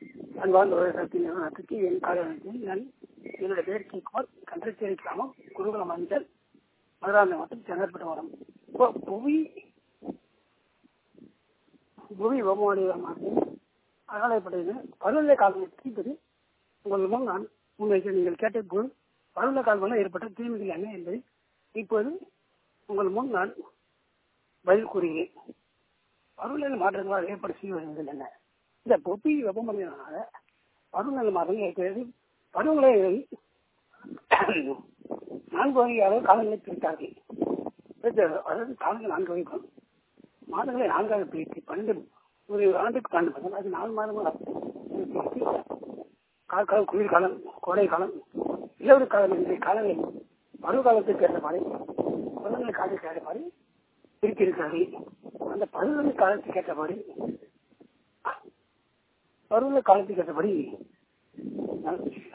அன்பார்ந்த உலகத்தின் நிறுவனத்துக்கு என் காரணத்தில் நான் என்னுடைய பேர் கீக்குமார் கன்றச்சேரி கிராமம் குருகுலம் மஞ்சள் மதுராந்த மற்றும் செங்கற்பட்டு வரம் இப்போ புவி புவி வெப்பமடைவதற்கு அகலைப்பட்டது பருவநிலை காலம் தீர்ப்பது உங்கள் முன் நான் உங்களுக்கு நீங்கள் கேட்ட போது பருவநிலை காலம் ஏற்பட்ட தீமைகள் என்ன என்பதை இப்போது உங்கள் முன் நான் பதில் கூறுகிறேன் பருவநிலை மாற்றங்களால் ஏற்பட செய்வது என்ன இந்த புவி வெப்பமடைவதனால பருவநிலை மாற்றங்கள் ஏற்படுகிறது பருவநிலை நான்கு வகையாக காலங்களை பிரித்தார்கள் அதாவது காலங்கள் நான்கு வகை மாதங்களை நான்காக பிரித்து பன்னெண்டு ஒரு ஆண்டுக்கு பன்னெண்டு மாதம் அது நாலு மாதங்கள் பிரித்து காலம் குளிர் காலம் கோடை காலம் இலவரி காலம் என்ற காலங்கள் பருவ காலத்துக்கு ஏற்ற மாதிரி பருவநிலை காலத்துக்கு ஏற்ற மாதிரி பிரித்திருக்கிறார்கள் அந்த பருவநிலை காலத்துக்கு ஏற்ற மாதிரி பருவநிலை காலத்துக்கு ஏற்றபடி